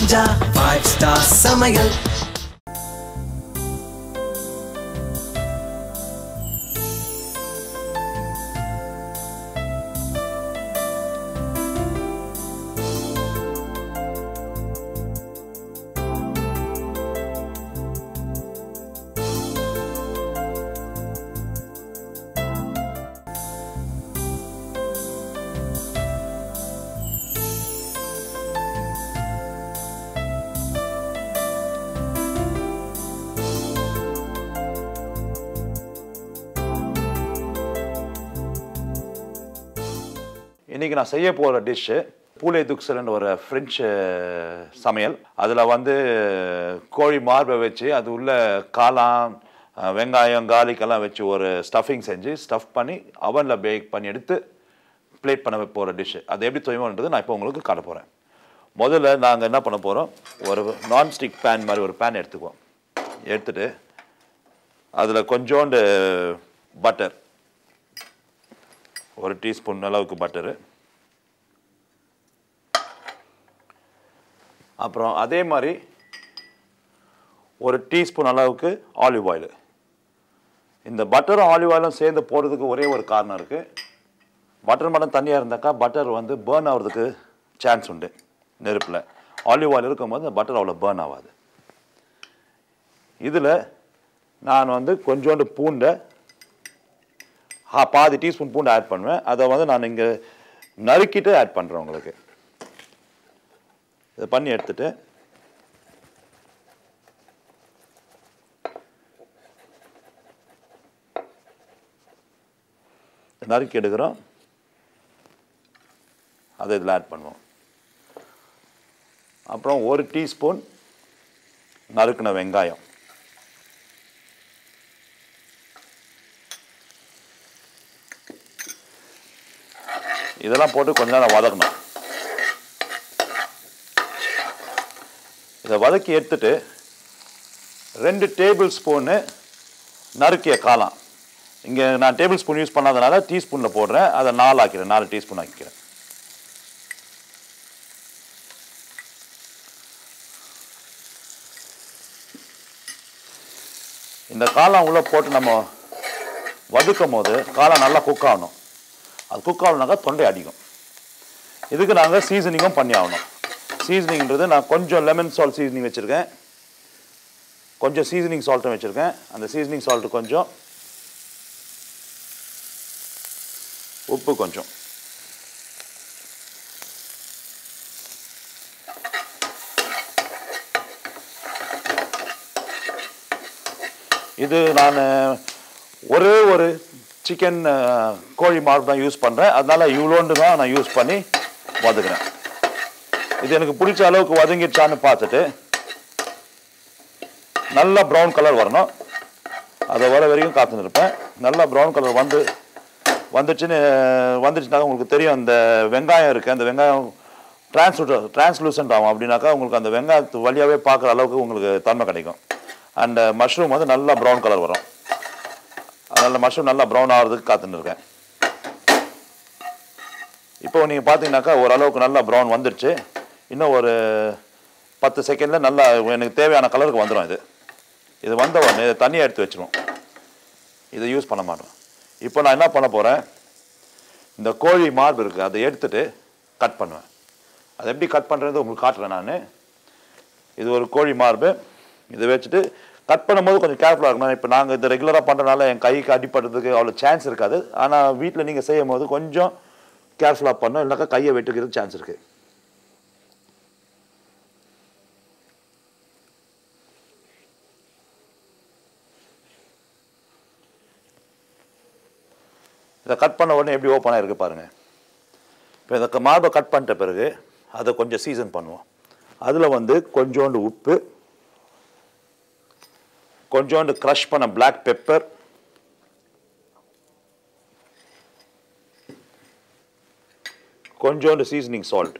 செஞ்சா five star சமையல் இன்றைக்கி நான் செய்ய போகிற டிஷ்ஷு பூலே துக்சல்னு ஒரு ஃப்ரெஞ்சு சமையல் அதில் வந்து கோழி மார்பை வச்சு அது உள்ள காளான் அஹ், வெங்காயம் garlic எல்லாம் வச்சு ஒரு ஸ்டஃபிங் செஞ்சு ஸ்டஃப் பண்ணி அவனில் பேக் பண்ணி எடுத்து பிளேட் பண்ண போகிற டிஷ்ஷு அது எப்படி செய்வோன்றது நான் இப்போ உங்களுக்கு காட்ட போகிறேன் முதல்ல நாங்கள் என்ன பண்ண போகிறோம் ஒரு நான்ஸ்டிக் பேன் மாதிரி ஒரு பேன் எடுத்துக்குவோம் எடுத்துட்டு அதில் கொஞ்சோண்டு பட்டர் ஒரு டீஸ்பூன் அளவுக்கு பட்டரு அப்புறம் அதே மாதிரி ஒரு டீஸ்பூன் அளவுக்கு ஆலிவ் ஆயில் இந்த பட்டரும் ஆலிவ் ஆயிலும் சேர்ந்து போடுறதுக்கு ஒரே ஒரு காரணம் இருக்குது பட்டர் மட்டும் தனியாக இருந்தாக்கா பட்டர் வந்து பேர்ன் ஆகிறதுக்கு சான்ஸ் உண்டு நெருப்பில் ஆலிவ் ஆயில் இருக்கும்போது இந்த பட்டர் அவ்வளோ பேர்ன் ஆகாது இதில் நான் வந்து கொஞ்சோண்டு பூண்டை ஹா பாதி டீஸ்பூன் பூண்டு ஆட் பண்ணுவேன் அதை வந்து நான் இங்கே நறுக்கிட்டு ஆட் பண்ணுறேன் உங்களுக்கு இதை பண்ணி எடுத்துட்டு நறுக்கி எடுக்கிறோம் அதை இதில் ஆட் பண்ணுவோம் அப்புறம் ஒரு டீஸ்பூன் நறுக்கின வெங்காயம் இதெல்லாம் போட்டு கொஞ்ச நேரம் வதக்கணும் இதை வதக்கி எடுத்துட்டு ரெண்டு டேபிள் ஸ்பூனு நறுக்கிய காளான் இங்கே நான் டேபிள் ஸ்பூன் யூஸ் பண்ணாதனால டீஸ்பூனில் போடுறேன் அதை நாலு ஆக்கிறேன் நாலு டீஸ்பூன் ஆக்கிக்கிறேன் இந்த காளான் உள்ளே போட்டு நம்ம வதக்கும் போது காளான் நல்லா குக் ஆகணும் அது குக் ஆகணுனாக்கா தொண்டை அடிக்கும் இதுக்கு நாங்கள் சீசனிங்கும் பண்ணி ஆகணும் சீசனிங்கிறது நான் கொஞ்சம் லெமன் சால்ட் சீசனிங் வச்சுருக்கேன் கொஞ்சம் சீசனிங் சால்ட்டும் வச்சுருக்கேன் அந்த சீசனிங் சால்ட்டு கொஞ்சம் உப்பு கொஞ்சம் இது நான் ஒரே ஒரு சிக்கன் கோழி மார்க் தான் யூஸ் பண்ணுறேன் அதனால இவ்வளோண்டு தான் நான் யூஸ் பண்ணி வதக்குறேன் இது எனக்கு பிடிச்ச அளவுக்கு வதங்கிடுச்சான்னு பார்த்துட்டு நல்லா ப்ரௌன் கலர் வரணும் அதை வர வரைக்கும் காத்துன்னு இருப்பேன் நல்லா ப்ரௌன் கலர் வந்து வந்துச்சுன்னு வந்துச்சுனாக்கா உங்களுக்கு தெரியும் அந்த வெங்காயம் இருக்குது அந்த வெங்காயம் டிரான்ஸ்லூ டிரான்ஸ்லூசன்ட் ஆகும் அப்படின்னாக்கா உங்களுக்கு அந்த வெங்காயத்து வழியாகவே பார்க்குற அளவுக்கு உங்களுக்கு தன்மை கிடைக்கும் அண்ட் மஷ்ரூம் வந்து நல்லா ப்ரௌன் கலர் வரும் அதனால் மஷ்ரூம் நல்லா ப்ரௌன் ஆகிறதுக்கு காத்துன்னு இருக்கேன் இப்போ நீங்கள் பார்த்தீங்கன்னாக்கா ஓரளவுக்கு நல்லா ப்ரௌன் வந்துடுச்சு இன்னும் ஒரு பத்து செகண்டில் நல்லா எனக்கு தேவையான கலருக்கு வந்துடும் இது இது வந்த உடனே இதை தண்ணியை எடுத்து வச்சிருவோம் இதை யூஸ் பண்ண மாட்டோம் இப்போ நான் என்ன பண்ண போகிறேன் இந்த கோழி மார்பு இருக்குது அதை எடுத்துட்டு கட் பண்ணுவேன் அதை எப்படி கட் பண்ணுறது உங்களுக்கு காட்டுறேன் நான் இது ஒரு கோழி மார்பு இதை வச்சுட்டு கட் பண்ணும்போது கொஞ்சம் கேர்ஃபுல்லாக இருக்கணும் இப்போ நாங்கள் இதை ரெகுலராக பண்ணுறதுனால என் கைக்கு அடிப்படுறதுக்கு அவ்வளோ சான்ஸ் இருக்காது ஆனால் வீட்டில் நீங்கள் செய்யும் போது கொஞ்சம் கேர்ஃபுல்லாக பண்ணணும் இல்லைனாக்கா கையை வெட்டுக்கிறது சான்ஸ் இருக்குது இதை கட் பண்ண உடனே எப்படி ஓப்பனாக இருக்குது பாருங்கள் இப்போ இந்த மார்பை கட் பண்ணிட்ட பிறகு அதை கொஞ்சம் சீசன் பண்ணுவோம் அதில் வந்து கொஞ்சோண்டு உப்பு கொஞ்சோண்டு க்ரஷ் பண்ண Black பெப்பர் கொஞ்சோண்டு சீசனிங் சால்ட்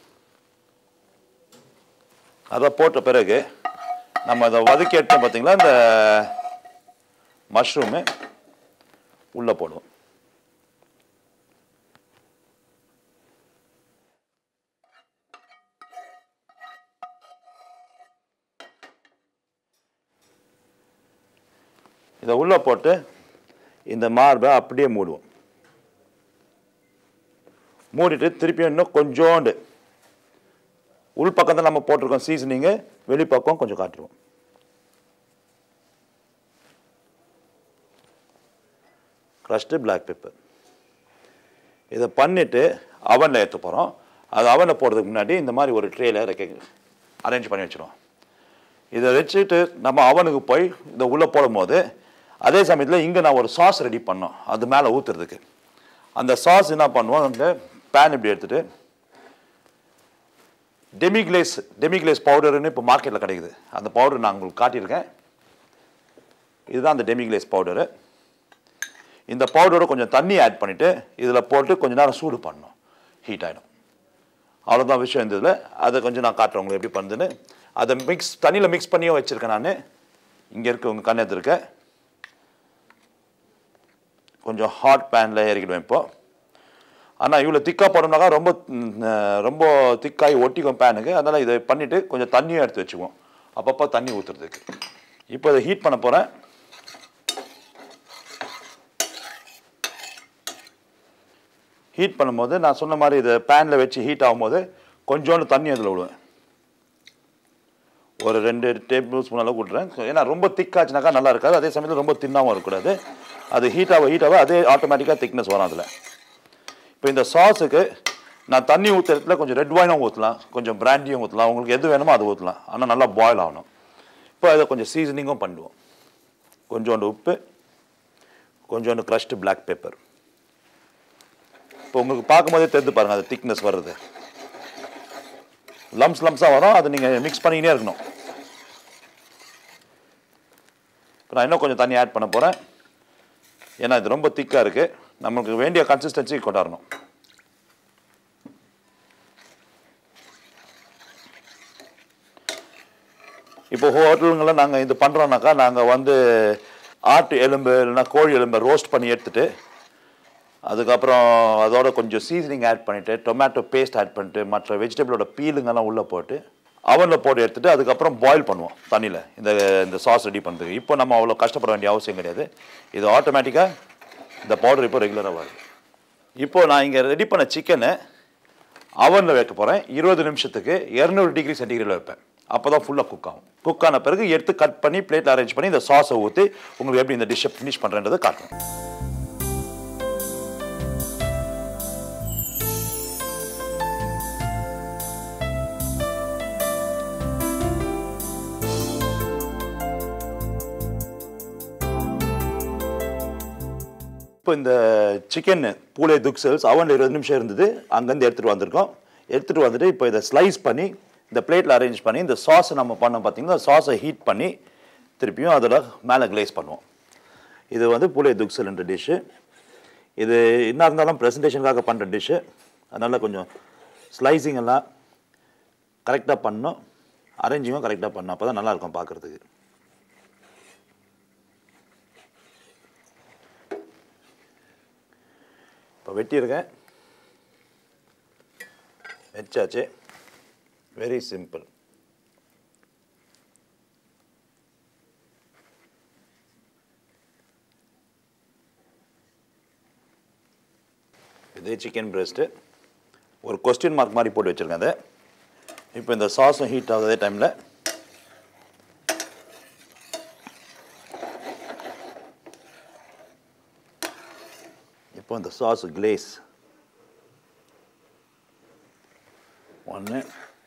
அதை போட்ட பிறகு நம்ம அதை வதக்கி எடுத்தோம் பார்த்தீங்களா இந்த மஷ்ரூமு உள்ளே போடுவோம் இதை உள்ளே போட்டு இந்த மார்பை அப்படியே மூடுவோம் மூடிட்டு திருப்பி இன்னும் கொஞ்சோண்டு உள் பக்கத்தில் நம்ம போட்டிருக்கோம் சீசனிங்கு வெளிப்பக்கம் கொஞ்சம் காட்டுருவோம் க்ரஷ்டு பிளாக் பெப்பர் இதை பண்ணிவிட்டு அவனில் ஏற்ற போகிறோம் அது அவனில் போடுறதுக்கு முன்னாடி இந்த மாதிரி ஒரு ட்ரேயில் அரேஞ்ச் பண்ணி வச்சிருவோம் இதை வச்சுட்டு நம்ம அவனுக்கு போய் இதை உள்ளே போடும்போது அதே சமயத்தில் இங்கே நான் ஒரு சாஸ் ரெடி பண்ணோம் அது மேலே ஊற்றுறதுக்கு அந்த சாஸ் என்ன பண்ணுவோம் அந்த பேன் இப்படி எடுத்துட்டு டெமிக்ளேஸ் டெமிக்ளேஸ் பவுடர்னு இப்போ மார்க்கெட்டில் கிடைக்குது அந்த பவுடர் நான் உங்களுக்கு காட்டியிருக்கேன் இதுதான் அந்த டெமிக்ளேஸ் பவுடரு இந்த பவுடரோட கொஞ்சம் தண்ணி ஆட் பண்ணிவிட்டு இதில் போட்டு கொஞ்ச நேரம் சூடு பண்ணணும் ஹீட் ஆகிடும் அவ்வளோதான் விஷயம் இருந்ததில் அதை கொஞ்சம் நான் காட்டுறேன் உங்களுக்கு எப்படி பண்ணுதுன்னு அதை மிக்ஸ் தண்ணியில் மிக்ஸ் பண்ணியும் வச்சுருக்கேன் நான் இங்கே இருக்க உங்கள் கண்ணத்து இருக்க கொஞ்சம் ஹாட் பேனில் இறக்கிடுவேன் இப்போ ஆனால் இவ்வளோ திக்காக போடணும்னாக்கா ரொம்ப ம், அஹ், ரொம்ப திக்காகி ஒட்டிக்கும் பேனுக்கு அதனால் இதை பண்ணிவிட்டு கொஞ்சம் தண்ணியும் எடுத்து வச்சுக்குவோம் அப்பப்போ தண்ணி ஊற்றுறதுக்கு இப்போ இதை ஹீட் பண்ண போகிறேன் ஹீட் பண்ணும்போது நான் சொன்ன மாதிரி இதை பேனில் வச்சு ஹீட் ஆகும்போது கொஞ்சோண்டு தண்ணி அதில் விடுவேன் ஒரு ரெண்டு டேபிள் ஸ்பூன் அளவு விட்றேன் ஏன்னா ரொம்ப திக்காச்சுனாக்கா நல்லா இருக்காது அதே சமயத்தில் ரொம்ப தின்னாகவும் இருக்கக்கூடாது அது ஹீட் ஆக ஹீட் ஆக அதே ஆட்டோமேட்டிக்காக திக்னஸ் வரும் அதில் இப்போ இந்த சாஸுக்கு நான் தண்ணி ஊற்றுற இடத்துல கொஞ்சம் ரெட் வைனும் ஊற்றலாம் கொஞ்சம் பிராண்டியும் ஊற்றலாம் உங்களுக்கு எது வேணுமோ அது ஊற்றலாம் ஆனால் நல்லா பாயில் ஆகணும் இப்போ அதை கொஞ்சம் சீசனிங்கும் பண்ணுவோம் கொஞ்சோண்டு உப்பு கொஞ்சோண்டு க்ரஷ்டு பிளாக் பெப்பர் இப்போ உங்களுக்கு பார்க்கும்போதே தெரிந்து பாருங்கள் அது திக்னஸ் வர்றது லம்ஸ் லம்ஸாக வரும் அதை நீங்கள் மிக்ஸ் பண்ணிக்கினே இருக்கணும் இப்போ நான் இன்னும் கொஞ்சம் தண்ணி ஆட் பண்ண போகிறேன் ஏன்னா இது ரொம்ப திக்காக இருக்குது நமக்கு வேண்டிய கன்சிஸ்டன்சி கொண்டாடணும் இப்போ ஹோட்டலுங்களில் நாங்கள் இது பண்ணுறோம்னாக்கா நாங்கள் வந்து ஆட்டு எலும்பு இல்லைன்னா கோழி எலும்பை ரோஸ்ட் பண்ணி எடுத்துட்டு அதுக்கப்புறம் அதோட கொஞ்சம் சீசனிங் ஆட் பண்ணிவிட்டு டொமேட்டோ பேஸ்ட் ஆட் பண்ணிட்டு மற்ற வெஜிடபிளோட பீலுங்கெல்லாம் உள்ளே போட்டு அவனில் போட்டு எடுத்துட்டு அதுக்கப்புறம் பாயில் பண்ணுவோம் தண்ணியில் இந்த இந்த சாஸ் ரெடி பண்ணுறதுக்கு இப்போ நம்ம அவ்வளோ கஷ்டப்பட வேண்டிய அவசியம் கிடையாது இது ஆட்டோமேட்டிக்காக இந்த பவுடர் இப்போ ரெகுலராக வருது இப்போ நான் இங்கே ரெடி பண்ண சிக்கனை அவனில் வைக்க போகிறேன் இருபது நிமிஷத்துக்கு இரநூறு டிகிரி சென்டிகிரேடில் வைப்பேன் அப்போ தான் ஃபுல்லாக குக் ஆகும் குக் ஆன பிறகு எடுத்து கட் பண்ணி பிளேட்டில் அரேஞ்ச் பண்ணி இந்த சாஸை ஊற்றி உங்களுக்கு எப்படி இந்த டிஷ்ஷை ஃபினிஷ் பண்ணுறேன்றதை காட்டுறேன் இப்போ இந்த சிக்கன் பூலே துக்சல்ஸ் அவனில் இருபது நிமிஷம் இருந்தது அங்கேருந்து எடுத்துகிட்டு வந்திருக்கோம் எடுத்துகிட்டு வந்துட்டு இப்போ இதை ஸ்லைஸ் பண்ணி இந்த பிளேட்டில் அரேஞ்ச் பண்ணி இந்த சாஸை நம்ம பண்ணோம் பார்த்தீங்கன்னா சாஸை ஹீட் பண்ணி திருப்பியும் அதில் மேலே கிளேஸ் பண்ணுவோம் இது வந்து பூலே துக்சல்ன்ற டிஷ்ஷு இது என்ன இருந்தாலும் ப்ரெசன்டேஷனுக்காக பண்ணுற டிஷ்ஷு அதனால் கொஞ்சம் ஸ்லைசிங் எல்லாம் கரெக்டாக பண்ணணும் அரேஞ்சிங்கும் கரெக்டாக பண்ணணும் அப்போ தான் நல்லாயிருக்கும் பார்க்குறதுக்கு இப்போ வெட்டியிருக்கேன் வச்சாச்சு வெரி சிம்பிள் இது சிக்கன் பிரஸ்ட்டு ஒரு கொஸ்டின் மார்க் மாதிரி போட்டு வச்சுருக்கேன் அதை இப்போ இந்த சாஸும் ஹீட் ஆகுதே டைமில் இப்போ இந்த சாஸ் கிளேஸ் ஒன்று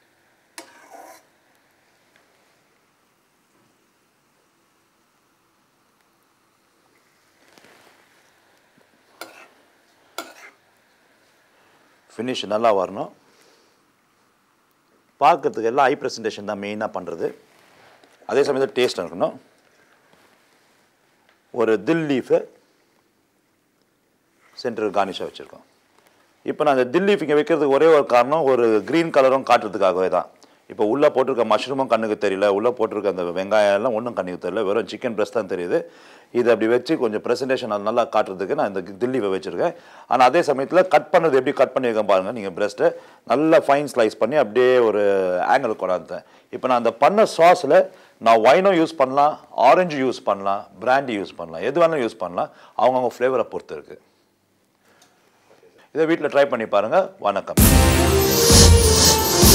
ஃபினிஷ் நல்லா வரணும் பார்க்கறதுக்கு எல்லாம் ஐ ப்ரெசன்டேஷன் தான் மெயினாக பண்ணுறது அதே சமயத்தில் டேஸ்ட் இருக்கணும் ஒரு தில் லீஃபு சென்டர் கார்னிஷாக வச்சுருக்கோம் இப்போ நான் அந்த தில் லீஃப் இங்கே வைக்கிறதுக்கு ஒரே ஒரு காரணம் ஒரு க்ரீன் கலரும் காட்டுறதுக்காகவே தான் இப்போ உள்ளே போட்டிருக்க மஷ்ரூமும் கண்ணுக்கு தெரியல உள்ளே போட்டிருக்க அந்த வெங்காயம் எல்லாம் ஒன்றும் கண்ணுக்கு தெரியல வெறும் சிக்கன் பிரஸ்ட் தான் தெரியுது இதை அப்படி வச்சு கொஞ்சம் ப்ரெசன்டேஷன் நல்லா காட்டுறதுக்கு நான் இந்த தில்லிவை வச்சுருக்கேன் ஆனால் அதே சமயத்தில் கட் பண்ணது எப்படி கட் பண்ணியிருக்கேன் பாருங்கள் நீங்கள் பிரஸ்ட்டை நல்லா ஃபைன் ஸ்லைஸ் பண்ணி அப்படியே ஒரு ஆங்கிள் கொண்டாந்தேன் இப்போ நான் அந்த பண்ண சாஸில் நான் ஒயினும் யூஸ் பண்ணலாம் ஆரஞ்சு யூஸ் பண்ணலாம் பிராண்டி யூஸ் பண்ணலாம் எது வேணாலும் யூஸ் பண்ணலாம் அவங்கவுங்க ஃப்ளேவரை பொறுத்து இருக்குது இதை வீட்டில் ட்ரை பண்ணி பாருங்கள் வணக்கம்